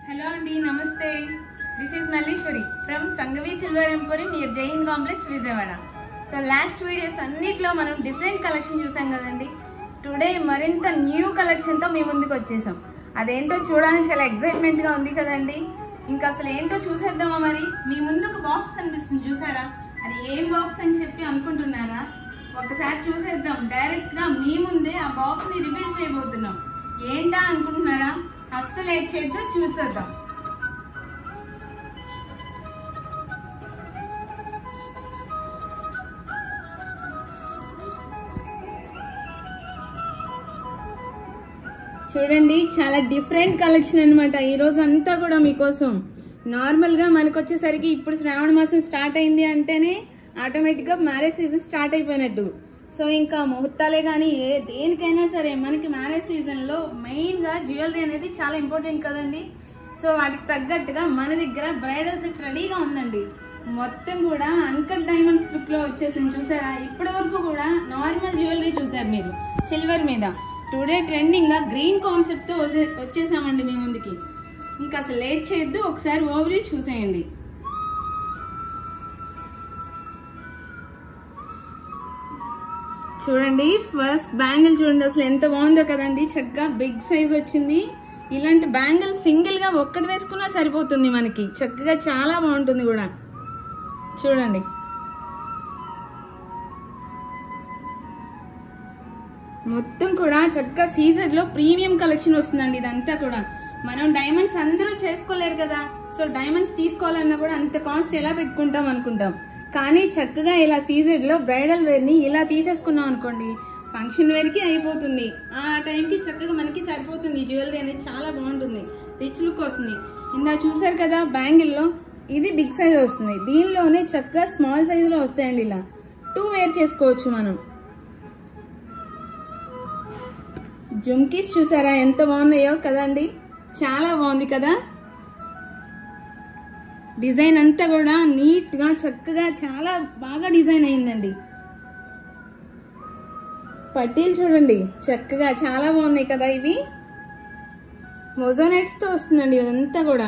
hello అండి నమస్తే this is Malleswari from Sangavi silver emporium near Jain complex Vijayawada so last videos అన్నిట్లో మనం డిఫరెంట్ కలెక్షన్ చూసాం కదండి టుడే మరింత న్యూ కలెక్షన్తో మీ ముందుకు వచ్చేసాం అదేంటో చూడాలని చాలా ఎక్సైట్మెంట్గా ఉంది కదండి ఇంకా అసలు ఏంటో చూసేద్దామా మరి మీ ముందు ఒక బాక్స్ కనిపిస్తుంది చూసారా అది ఏం బాక్స్ అని చెప్పి అనుకుంటున్నారా ఒకసారి చూసేద్దాం డైరెక్ట్ గా మీ ముందే ఆ బాక్స్ ని రివీల్ చేయబోతున్నాం ఏంటా అనుకుంటున్నారా అస్సలు లేట్ చేయొద్దు చూసేద్దాం చూడండి చాలా డిఫరెంట్ కలెక్షన్ అనమాట ఈ రోజు అంతా కూడా మీకోసం నార్మల్ గా మనకు వచ్చేసరికి ఇప్పుడు శ్రావణ మాసం స్టార్ట్ అయింది అంటేనే ఆటోమేటిక్ గా మ్యారేజ్ సీజన్ స్టార్ట్ అయిపోయినట్టు సో ఇంకా ముహూర్తాలే కానీ ఏ దేనికైనా సరే మనకి మ్యారేజ్ సీజన్ లో మెయిన్ గా జ్యువెలరీ అనేది చాలా ఇంపార్టెంట్ కదండి సో వాటికి తగ్గట్టుగా మన దగ్గర బ్రైడల్ సెట్ రెడీగా ఉందండి మొత్తం కూడా అన్కట్ డైమండ్స్ లుక్ లో వచ్చేసింది చూసారా ఇప్పటి వరకు కూడా నార్మల్ జ్యువెలరీ చూసారు మీరు సిల్వర్ మీద టుడే ట్రెండింగ్ గా గ్రీన్ కాన్సెప్ట్ తో వచ్చే- వచ్చేసామండి మీ ముందుకి ఇంకా అసలు లేట్ చేయొద్దు ఒకసారి ఓవరీ చూసేయండి చూడండి ఫస్ట్ బ్యాంగిల్ చూడండి అసలు ఎంత బాగుందో కదండి చక్కగా బిగ్ సైజ్ వచ్చింది ఇలాంటి బ్యాంగిల్ సింగిల్ గా ఒక్కటి వేసుకున్నా సరిపోతుంది మనకి చక్కగా చాలా బాగుంటుంది కూడా చూడండి మొత్తం కూడా చక్కగా సీజర్ లో ప్రీమియం కలెక్షన్ వస్తుందండి ఇదంతా కూడా మనం డైమండ్స్ అందరూ చేసుకోలేరు కదా సో డైమండ్స్ తీసుకోవాలన్నా కూడా అంత కాస్ట్ ఎలా పెట్టుకుంటాం అనుకుంటాం కానీ చక్కగా ఇలా సీజర్ లో బ్రైడల్ వేర్ ని ఇలా తీసేసుకున్నాం అనుకోండి ఫంక్షన్ వేర్ కి అయిపోతుంది ఆ టైంకి చక్కగా మనకి సరిపోతుంది జ్యువెలరీ అనేది చాలా బాగుంటుంది రిచ్ లుక్ వస్తుంది ఇందా చూసారు కదా బ్యాంగిల్ లో ఇది బిగ్ సైజ్ వస్తుంది దీనిలోనే చక్కగా స్మాల్ సైజ్ లో వస్తాయండి ఇలా టూ వేర్ చేసుకోవచ్చు మనం జుమ్కీస్ చూసారా ఎంత బాగున్నాయో కదండి చాలా బాగుంది కదా డిజైన్ అంతా కూడా నీట్ గా చక్కగా చాలా బాగా డిజైన్ అయిందండి పట్టీలు చూడండి చక్కగా చాలా బాగున్నాయి కదా ఇవి మొజోనైట్స్ తో వస్తుందండి ఇదంతా కూడా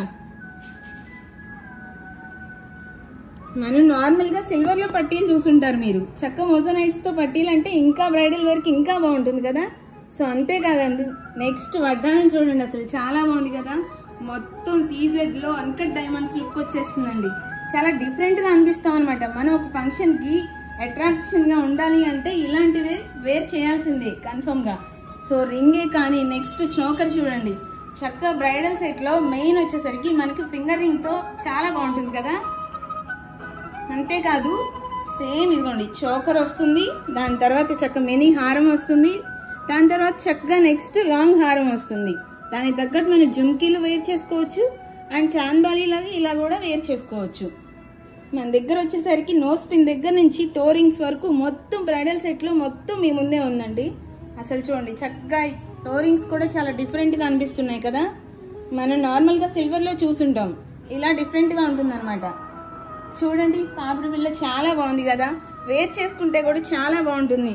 మనం నార్మల్ గా సిల్వర్ లో పట్టీలు చూసుంటారు మీరు చక్క మొజోనైట్స్ తో పట్టీలు అంటే ఇంకా బ్రైడల్ వేర్ కి ఇంకా బాగుంటుంది కదా సో అంతే కాదండి నెక్స్ట్ వడ్డానం చూడండి అసలు చాలా బాగుంది కదా మొత్తం సీజెడ్ లో అన్కట్ డైమండ్స్ లుక్ వచ్చేస్తుందండి చాలా డిఫరెంట్ గా అనిపిస్తాం అనమాట మనం ఒక ఫంక్షన్ కి అట్రాక్షన్ గా ఉండాలి అంటే ఇలాంటివే వేర్ చేయాల్సిందే కన్ఫర్మ్ గా సో రింగే కానీ నెక్స్ట్ చోకర్ చూడండి చక్క బ్రైడల్ సెట్ లో మెయిన్ వచ్చేసరికి మనకి ఫింగర్ రింగ్ తో చాలా బాగుంటుంది కదా అంతేకాదు సేమ్ ఇదిగోండి చోకర్ వస్తుంది దాని తర్వాత చక్క మినీ హారం వస్తుంది దాని తర్వాత చక్కగా నెక్స్ట్ లాంగ్ హారం వస్తుంది దానికి తగ్గట్టు మనం జుమ్కీలు వేర్ చేసుకోవచ్చు అండ్ చాందాలి లాగా ఇలా కూడా వేర్ చేసుకోవచ్చు మన దగ్గర వచ్చేసరికి నోస్ పిన్ దగ్గర నుంచి టోరింగ్స్ వరకు మొత్తం బ్రైడల్ సెట్ లో మొత్తం మీ ముందే ఉందండి అసలు చూడండి చక్కగా టోరింగ్స్ కూడా చాలా డిఫరెంట్ గా అనిపిస్తున్నాయి కదా మనం నార్మల్ గా సిల్వర్ లో చూసుంటాం ఇలా డిఫరెంట్ గా ఉంటుంది చూడండి పాపిడి బిళ్ళ చాలా బాగుంది కదా వేర్ చేసుకుంటే కూడా చాలా బాగుంటుంది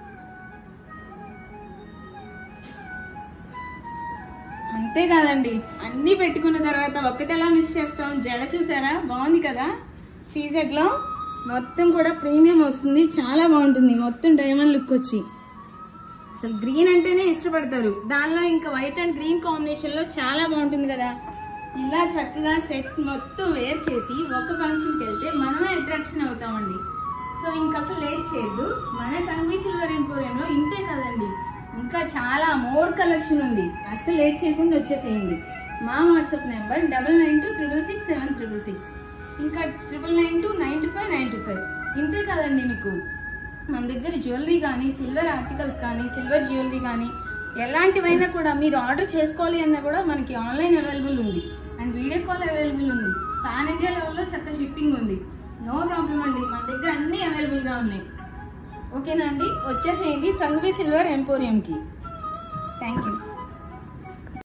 అంతే కాదండి అన్ని పెట్టుకున్న తర్వాత ఒక్కటెలా మిస్ చేస్తాం జడ చూసారా బాగుంది కదా సీజెడ్ లో మొత్తం కూడా ప్రీమియం వస్తుంది చాలా బాగుంటుంది మొత్తం డైమండ్ లుక్ వచ్చి అసలు గ్రీన్ అంటేనే ఇష్టపడతారు దానిలో ఇంకా వైట్ అండ్ గ్రీన్ కాంబినేషన్ లో చాలా బాగుంటుంది కదా ఇలా చక్కగా సెట్ మొత్తం వేర్ చేసి ఒక ఫంక్షన్కి వెళ్తే మనమే అట్రాక్షన్ అవుతామండి సో ఇంకా అసలు లేట్ చేయొద్దు మన సంగీ సిల్వర్ ఎంపోరియంలో ఇంతే కదండి ఇంకా చాలా మోర్ కలెక్షన్ ఉంది అసలు లేట్ చేయకుండా వచ్చేసేయండి మా WhatsApp number double nine two triple six seven triple six ఇంకా triple nine two ninety five ninety five ఇంతే కదండి మీకు మన దగ్గర జ్యువెలరీ కానీ సిల్వర్ ఆర్టికల్స్ కానీ సిల్వర్ జ్యువెలరీ కానీ ఎలాంటివైనా కూడా మీరు ఆర్డర్ చేసుకోవాలి అన్నా కూడా మనకి ఆన్లైన్ అవైలబుల్ ఉంది అండ్ వీడియో కాల్ అవైలబుల్ ఉంది పాన్ ఇండియా లెవెల్లో చక్క షిప్పింగ్ ఉంది నో ప్రాబ్లం అండి మన దగ్గర అన్నీ అవైలబుల్గా ఉన్నాయి ఓకేనా అండి వచ్చేసేయండి సంఘవి సిల్వర్ ఎంపోరియంకి థ్యాంక్ యూ